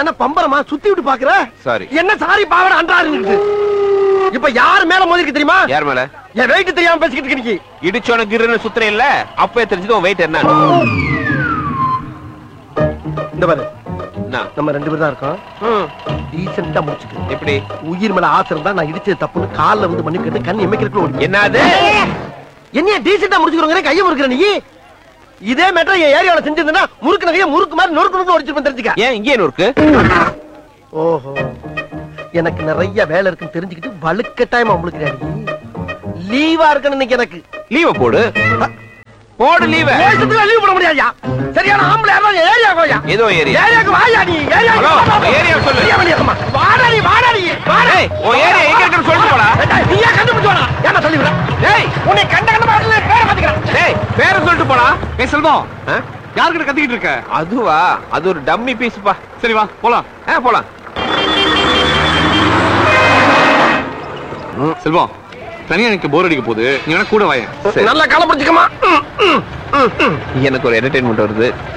நான் என்ன பம்பரமா சுத்தி விட்டு பாக்குற Sorry. என்ன சாரி பாவட அன்றாரு இப்ப யார் மேல மோதி இருக்கு தெரியுமா யார் மேல என் வெயிட் தெரியாம பேசிக்கிட்டு இருக்க நீ இடிச்சோன கிருன்னு சுத்துற இல்ல அப்பவே தெரிஞ்சது உன் வெயிட் என்ன இந்த பாரு என்ன? நம்ம ரெண்டு பேரும் தான் இருக்கோம் ம், டீசெண்டா முடிச்சுட்டு எப்படி உயிர் மேல ஆசை இருந்தா நான் இடிச்சது தப்புன்னு கால்ல வந்து மன்னிப்பு கேட்டு கண் எமைக்கிறதுக்குள்ள ஓடி என்னது என்னைய டீசெண்டா முடிச்சுக்கிறோங்க கையை முறுக்கிற நீ இதே மேட்டர் என் ஏரியாவில் செஞ்சிருந்தா முறுக்கு நகைய முறுக்கு மாதிரி நொறுக்கு நொறுக்கு ஒடிச்சிருப்பேன் தெரிஞ்சுக்க ஏன் இங்கே நூறுக்கு ஓஹோ எனக்கு நிறைய வேலை இருக்குன்னு தெரிஞ்சுக்கிட்டு வலுக்கட்டாயமா முழுக்கிறாடி லீவா இருக்கணும் இன்னைக்கு எனக்கு லீவ போடு போடு லீவ லீவ் போட முடியாதுயா சரியான ஆம்பளை யாரா ஏரியா கோயா ஏதோ ஏரியா ஏரியாக்கு வாயா நீ ஏரியா ஹலோ, ஏரியா சொல்லு. வாடா நீ வாடா நீ வாடா ஏய், உன் ஏரியா எங்க இருக்குன்னு சொல்லிட்டு போடா. ஏய், நீயா கண்டுபிடிச்சு வாடா ஏமா சொல்லி விட டேய் உன்னை கண்ட கண்ட பாடல பேரை மாத்திக்கிறேன் டேய் பேர சொல்லிட்டு போடா ஏய் செல்வம் ஆ? யாருக்கிட்ட கத்திக்கிட்டு இருக்க அதுவா அது ஒரு டம்மி பீஸ்ப்பா சரி வா போலாம் ஆ போலாம் செல்வம் தனியா எனக்கு போர் அடிக்க போகுது நீ வேணா கூட வாயேன் சரி. நல்லா காலம் பிடிச்சிக்கமா எனக்கு ஒரு என்டர்டைன்மெண்ட் வருது